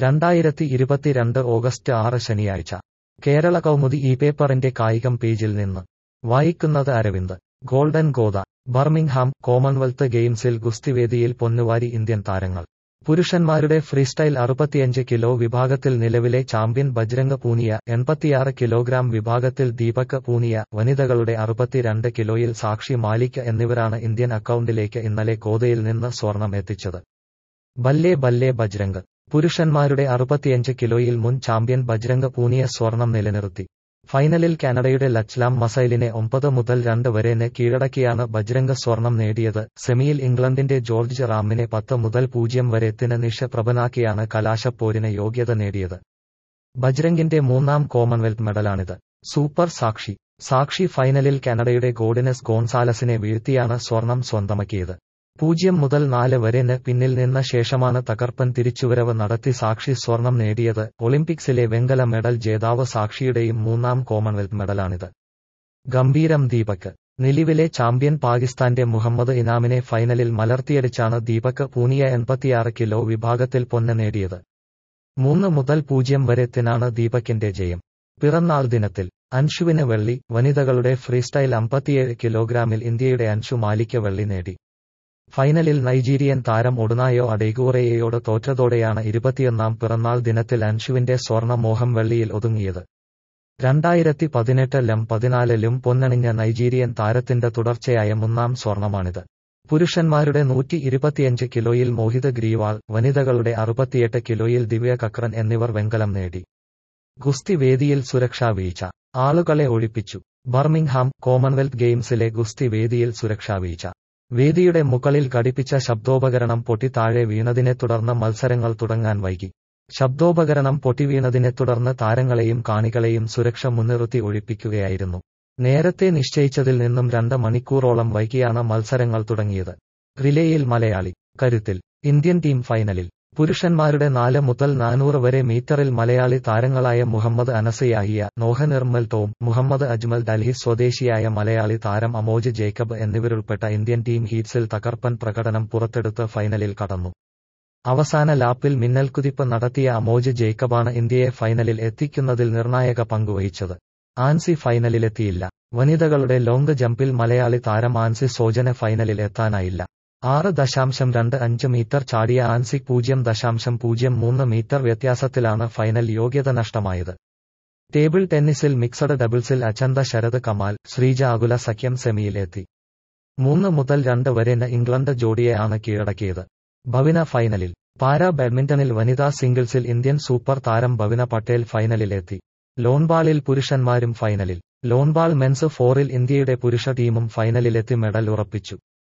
രണ്ടായിരത്തി ഇരുപത്തിരണ്ട് ഓഗസ്റ്റ് ആറ് ശനിയാഴ്ച കേരള കൗമുദി ഈ പേപ്പറിന്റെ കായികം പേജിൽ നിന്ന് വായിക്കുന്നത് അരവിന്ദ് ഗോൾഡൻ ഗോദ ബർമിംഗ്ഹാം കോമൺവെൽത്ത് ഗെയിംസിൽ ഗുസ്തിവേദിയിൽ പൊന്നുവാരി ഇന്ത്യൻ താരങ്ങൾ പുരുഷന്മാരുടെ ഫ്രീസ്റ്റൈൽ അറുപത്തിയഞ്ച് കിലോ വിഭാഗത്തിൽ നിലവിലെ ചാമ്പ്യൻ ബജ്രംഗ് പൂനിയ എൺപത്തിയാറ് കിലോഗ്രാം വിഭാഗത്തിൽ ദീപക് പൂനിയ വനിതകളുടെ അറുപത്തിരണ്ട് കിലോയിൽ സാക്ഷി മാലിക് എന്നിവരാണ് ഇന്ത്യൻ അക്കൗണ്ടിലേക്ക് ഇന്നലെ ഗോദയിൽ നിന്ന് സ്വർണം എത്തിച്ചത് ബല്ലേ ബല്ലേ ബജ്രംഗ് പുരുഷന്മാരുടെ അറുപത്തിയഞ്ച് കിലോയിൽ മുൻ ചാമ്പ്യൻ ബജ്രംഗ് പൂനിയ സ്വർണം നിലനിർത്തി ഫൈനലിൽ കാനഡയുടെ ലച്ലാം മസൈലിനെ ഒമ്പത് മുതൽ രണ്ട് വരെന് കീഴടക്കിയാണ് ബജ്രംഗ് സ്വർണം നേടിയത് സെമിയിൽ ഇംഗ്ലണ്ടിന്റെ ജോർജ് റാമിനെ പത്ത് മുതൽ പൂജ്യം വരെത്തിന് നിഷ പ്രഭനാക്കിയാണ് കലാശപ്പോരിന് യോഗ്യത നേടിയത് ബജ്രംഗിന്റെ മൂന്നാം കോമൺവെൽത്ത് മെഡലാണിത് സൂപ്പർ സാക്ഷി സാക്ഷി ഫൈനലിൽ കാനഡയുടെ ഗോഡിനസ് ഗോൺസാലസിനെ വീഴ്ത്തിയാണ് സ്വർണം സ്വന്തമാക്കിയത് പൂജ്യം മുതൽ നാല് വരെന് പിന്നിൽ നിന്ന ശേഷമാണ് തകർപ്പൻ തിരിച്ചുവരവ് നടത്തി സാക്ഷി സ്വർണം നേടിയത് ഒളിമ്പിക്സിലെ വെങ്കല മെഡൽ ജേതാവ് സാക്ഷിയുടെയും മൂന്നാം കോമൺവെൽത്ത് മെഡലാണിത് ഗംഭീരം ദീപക് നിലവിലെ ചാമ്പ്യൻ പാകിസ്ഥാന്റെ മുഹമ്മദ് ഇനാമിനെ ഫൈനലിൽ മലർത്തിയടിച്ചാണ് ദീപക് പൂനിയ എൺപത്തിയാറ് കിലോ വിഭാഗത്തിൽ പൊന്ന് നേടിയത് മൂന്ന് മുതൽ പൂജ്യം വരെത്തിനാണ് ദീപകിന്റെ ജയം പിറന്നാൾ ദിനത്തിൽ അൻഷുവിന് വെള്ളി വനിതകളുടെ ഫ്രീസ്റ്റൈൽ അമ്പത്തിയേഴ് കിലോഗ്രാമിൽ ഇന്ത്യയുടെ അൻഷു മാലിക്ക് വെള്ളി നേടി ഫൈനലിൽ നൈജീരിയൻ താരം ഒടുനായോ അഡേഗൂറയെയോട് തോറ്റതോടെയാണ് ഇരുപത്തിയൊന്നാം പിറന്നാൾ ദിനത്തിൽ അൻഷുവിന്റെ സ്വർണ്ണ മോഹം വെള്ളിയിൽ ഒതുങ്ങിയത് രണ്ടായിരത്തി പതിനെട്ടിലും പതിനാലിലും പൊന്നണിഞ്ഞ നൈജീരിയൻ താരത്തിന്റെ തുടർച്ചയായ മൂന്നാം സ്വർണമാണിത് പുരുഷന്മാരുടെ നൂറ്റി ഇരുപത്തിയഞ്ച് കിലോയിൽ മോഹിത് ഗ്രീവാൾ വനിതകളുടെ അറുപത്തിയെട്ട് കിലോയിൽ ദിവ്യ കക്രൻ എന്നിവർ വെങ്കലം നേടി ഗുസ്തി വേദിയിൽ സുരക്ഷാ വീഴ്ച ആളുകളെ ഒഴിപ്പിച്ചു ബർമിംഗ്ഹാം കോമൺവെൽത്ത് ഗെയിംസിലെ ഗുസ്തി വേദിയിൽ സുരക്ഷാ വീഴ്ച വേദിയുടെ മുകളിൽ ഘടിപ്പിച്ച ശബ്ദോപകരണം പൊട്ടി താഴെ വീണതിനെ തുടർന്ന് മത്സരങ്ങൾ തുടങ്ങാൻ വൈകി ശബ്ദോപകരണം പൊട്ടി വീണതിനെ തുടർന്ന് താരങ്ങളെയും കാണികളെയും സുരക്ഷ മുൻനിർത്തി ഒഴിപ്പിക്കുകയായിരുന്നു നേരത്തെ നിശ്ചയിച്ചതിൽ നിന്നും രണ്ട് മണിക്കൂറോളം വൈകിയാണ് മത്സരങ്ങൾ തുടങ്ങിയത് റിലേയിൽ മലയാളി കരുത്തിൽ ഇന്ത്യൻ ടീം ഫൈനലിൽ പുരുഷന്മാരുടെ നാല് മുതൽ നാനൂറ് വരെ മീറ്ററിൽ മലയാളി താരങ്ങളായ മുഹമ്മദ് അനസയാഹിയ നോഹ നിർമ്മൽ ടോം മുഹമ്മദ് അജ്മൽ ഡൽഹി സ്വദേശിയായ മലയാളി താരം അമോജ് ജേക്കബ് എന്നിവരുൾപ്പെട്ട ഇന്ത്യൻ ടീം ഹീറ്റ്സിൽ തകർപ്പൻ പ്രകടനം പുറത്തെടുത്ത് ഫൈനലിൽ കടന്നു അവസാന ലാപ്പിൽ മിന്നൽക്കുതിപ്പ് നടത്തിയ അമോജ് ജേക്കബാണ് ഇന്ത്യയെ ഫൈനലിൽ എത്തിക്കുന്നതിൽ നിർണായക പങ്കുവഹിച്ചത് ആൻസി ഫൈനലിലെത്തിയില്ല വനിതകളുടെ ലോങ് ജമ്പിൽ മലയാളി താരം ആൻസി സോജന് ഫൈനലിൽ എത്താനായില്ല ആറ് ദശാംശം രണ്ട് അഞ്ച് മീറ്റർ ചാടിയ ആൻസി പൂജ്യം ദശാംശം പൂജ്യം മൂന്ന് മീറ്റർ വ്യത്യാസത്തിലാണ് ഫൈനൽ യോഗ്യത നഷ്ടമായത് ടേബിൾ ടെന്നീസിൽ മിക്സഡ് ഡബിൾസിൽ അചന്ത ശരത് കമാൽ ശ്രീജ അകുല സഖ്യം സെമിയിലെത്തി മൂന്ന് മുതൽ രണ്ട് വരെന് ഇംഗ്ലണ്ട് ജോഡിയെയാണ് കീഴടക്കിയത് ഭവിന ഫൈനലിൽ പാരാ ബാഡ്മിന്റണിൽ വനിതാ സിംഗിൾസിൽ ഇന്ത്യൻ സൂപ്പർ താരം ഭവിന പട്ടേൽ ഫൈനലിലെത്തി ലോൺബാളിൽ പുരുഷന്മാരും ഫൈനലിൽ ലോൺബാൾ മെൻസ് ഫോറിൽ ഇന്ത്യയുടെ പുരുഷ ടീമും ഫൈനലിലെത്തി മെഡൽ ഉറപ്പിച്ചു